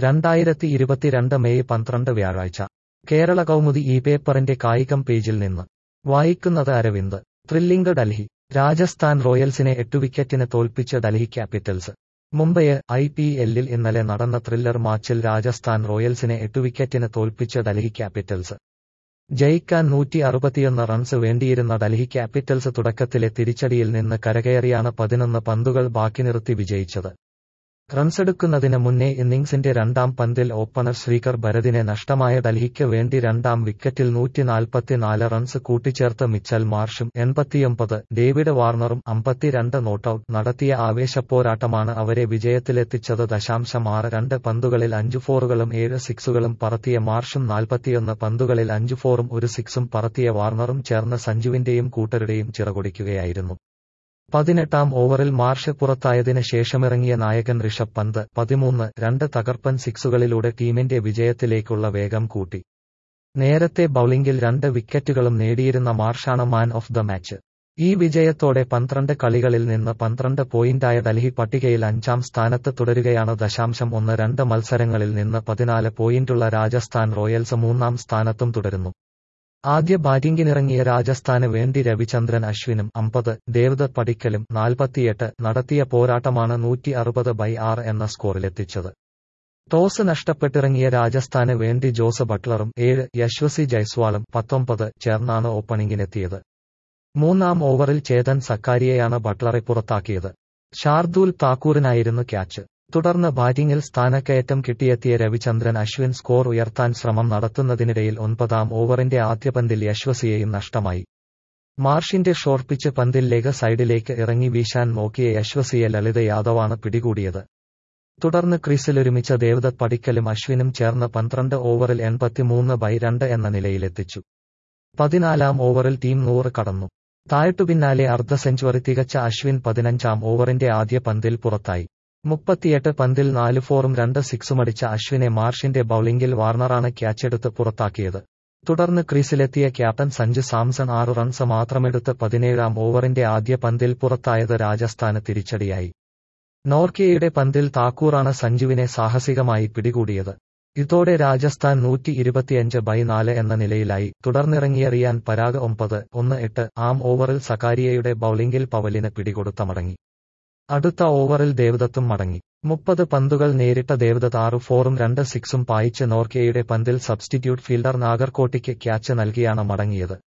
രണ്ടായിരത്തി ഇരുപത്തിരണ്ട് മെയ് പന്ത്രണ്ട് വ്യാഴാഴ്ച കേരള കൗമുദി ഈ പേപ്പറിന്റെ കായികം പേജിൽ നിന്ന് വായിക്കുന്നത് അരവിന്ദ് ത്രില്ലിംഗ് ഡൽഹി രാജസ്ഥാൻ റോയൽസിനെ എട്ടു വിക്കറ്റിന് തോൽപ്പിച്ച് Delhi Capitals Mumbai I P എല്ലിൽ ഇന്നലെ നടന്ന ത്രില്ലർ മാച്ചിൽ രാജസ്ഥാൻ റോയൽസിനെ എട്ടു വിക്കറ്റിന് തോൽപ്പിച്ച് ഡൽഹി ക്യാപിറ്റൽസ് ജയിക്കാൻ നൂറ്റി അറുപത്തിയൊന്ന് റൺസ് വേണ്ടിയിരുന്ന ഡൽഹി ക്യാപിറ്റൽസ് തുടക്കത്തിലെ തിരിച്ചടിയിൽ നിന്ന് കരകയറിയാണ് പതിനൊന്ന് പന്തുകൾ ബാക്കി നിർത്തി വിജയിച്ചത് റൺസെടുക്കുന്നതിന് മുന്നേ ഇന്നിംഗ്സിന്റെ രണ്ടാം പന്തിൽ ഓപ്പണർ ശ്രീകർ ഭരതിനെ നഷ്ടമായ ഡൽഹിക്ക് വേണ്ടി രണ്ടാം വിക്കറ്റിൽ നൂറ്റിനാൽപ്പത്തിനാല് റൺസ് കൂട്ടിച്ചേർത്ത് മിച്ചൽ മാർഷും എൺപത്തിയൊമ്പത് ഡേവിഡ് വാർണറും അമ്പത്തിരണ്ട് നോട്ടൌട്ട് നടത്തിയ ആവേശപ്പോരാട്ടമാണ് അവരെ വിജയത്തിലെത്തിച്ചത് ദശാംശം ആറ് രണ്ട് പന്തുകളിൽ അഞ്ചു ഫോറുകളും ഏഴ് സിക്സുകളും പറത്തിയ മാർഷും നാൽപ്പത്തിയൊന്ന് പന്തുകളിൽ അഞ്ചു ഫോറും ഒരു സിക്സും പറത്തിയ വാർണറും ചേർന്ന് സഞ്ജുവിന്റെയും കൂട്ടരുടെയും ചിറകൊടിക്കുകയായിരുന്നു പതിനെട്ടാം ഓവറിൽ മാർഷ് പുറത്തായതിന് ശേഷമിറങ്ങിയ നായകൻ ഋഷഭ് പന്ത് പതിമൂന്ന് രണ്ട് തകർപ്പൻ സിക്സുകളിലൂടെ ടീമിന്റെ വിജയത്തിലേക്കുള്ള വേഗം കൂട്ടി നേരത്തെ ബൌളിംഗിൽ രണ്ട് വിക്കറ്റുകളും നേടിയിരുന്ന മാർഷാണ് മാൻ ഓഫ് ദ മാച്ച് ഈ വിജയത്തോടെ പന്ത്രണ്ട് കളികളിൽ നിന്ന് പന്ത്രണ്ട് പോയിന്റായ ഡൽഹി പട്ടികയിൽ അഞ്ചാം സ്ഥാനത്ത് തുടരുകയാണ് ദശാംശം ഒന്ന് രണ്ട് മത്സരങ്ങളിൽ നിന്ന് പതിനാല് പോയിന്റുള്ള രാജസ്ഥാൻ റോയൽസ് മൂന്നാം സ്ഥാനത്തും തുടരുന്നു ആദ്യ ബാറ്റിംഗിനിറങ്ങിയ രാജസ്ഥാന് വേണ്ടി രവിചന്ദ്രൻ അശ്വിനും അമ്പത് ദേവദത്ത് പടിക്കലും നാൽപ്പത്തിയെട്ട് നടത്തിയ പോരാട്ടമാണ് നൂറ്റി അറുപത് ബൈ ആറ് എന്ന സ്കോറിലെത്തിച്ചത് ടോസ് നഷ്ടപ്പെട്ടിറങ്ങിയ രാജസ്ഥാന് വേണ്ടി ജോസ് ബട്ട്ലറും ഏഴ് യശ്വസി ജയ്സ്വാളും പത്തൊമ്പത് ചേർന്നാണ് ഓപ്പണിംഗിനെത്തിയത് മൂന്നാം ഓവറിൽ ചേതൻ സക്കാരിയെയാണ് ബട്ട്ലറെ പുറത്താക്കിയത് ഷാർദൂൽ താക്കൂറിനായിരുന്നു ക്യാച്ച് തുടർന്ന് ബാറ്റിംഗിൽ സ്ഥാനക്കയറ്റം കിട്ടിയെത്തിയ രവിചന്ദ്രൻ അശ്വിൻ സ്കോർ ഉയർത്താൻ ശ്രമം നടത്തുന്നതിനിടയിൽ ഒൻപതാം ഓവറിന്റെ ആദ്യ പന്തിൽ യശ്വസിയെയും നഷ്ടമായി മാർഷിന്റെ ഷോർട്ട് പിച്ച് പന്തിൽ ലെഗ് സൈഡിലേക്ക് ഇറങ്ങി വീശാൻ നോക്കിയ യശ്വസിയെ ലളിത യാദവാണ് പിടികൂടിയത് തുടർന്ന് ക്രീസിലൊരുമിച്ച ദേവദത്ത് പടിക്കലും അശ്വിനും ചേർന്ന് പന്ത്രണ്ട് ഓവറിൽ എൺപത്തിമൂന്ന് ബൈ രണ്ട് എന്ന നിലയിലെത്തിച്ചു പതിനാലാം ഓവറിൽ ടീം നൂറ് കടന്നു താഴ്ത്തു പിന്നാലെ അർദ്ധ സെഞ്ചുറി തികച്ച അശ്വിൻ പതിനഞ്ചാം ഓവറിന്റെ ആദ്യ പന്തിൽ പുറത്തായി മുപ്പത്തിയെട്ട് പന്തിൽ നാല് ഫോറും രണ്ട് സിക്സുമടിച്ച അശ്വിനെ മാർഷിന്റെ ബൌളിംഗിൽ വാർണറാണ് ക്യാച്ചെടുത്ത് പുറത്താക്കിയത് തുടർന്ന് ക്രീസിലെത്തിയ ക്യാപ്റ്റൻ സഞ്ജു സാംസൺ ആറ് റൺസ് മാത്രമെടുത്ത് പതിനേഴാം ഓവറിന്റെ ആദ്യ പന്തിൽ പുറത്തായത് രാജസ്ഥാന് തിരിച്ചടിയായി നോർക്കയുടെ പന്തിൽ താക്കൂറാണ് സഞ്ജുവിനെ സാഹസികമായി പിടികൂടിയത് ഇതോടെ രാജസ്ഥാൻ നൂറ്റി ഇരുപത്തിയഞ്ച് ബൈ നാല് എന്ന നിലയിലായി തുടർന്നിറങ്ങിയ റിയാൻ പരാഗ് ഒമ്പത് ഒന്ന് എട്ട് ആം ഓവറിൽ സക്കാരിയയുടെ ബൌളിംഗിൽ പവലിന് പിടികൊടുത്ത മടങ്ങി അടുത്ത ഓവറിൽ ദേവദത്തും മടങ്ങി മുപ്പത് പന്തുകൾ നേരിട്ട ദേവദത്ത് ആറ് ഫോറും രണ്ട് സിക്സും പായിച്ച് നോർക്കയുടെ പന്തിൽ സബ്സ്റ്റിറ്റ്യൂട്ട് ഫീൽഡർ നാഗർകോട്ടിക്ക് ക്യാച്ച് നൽകിയാണ് മടങ്ങിയത്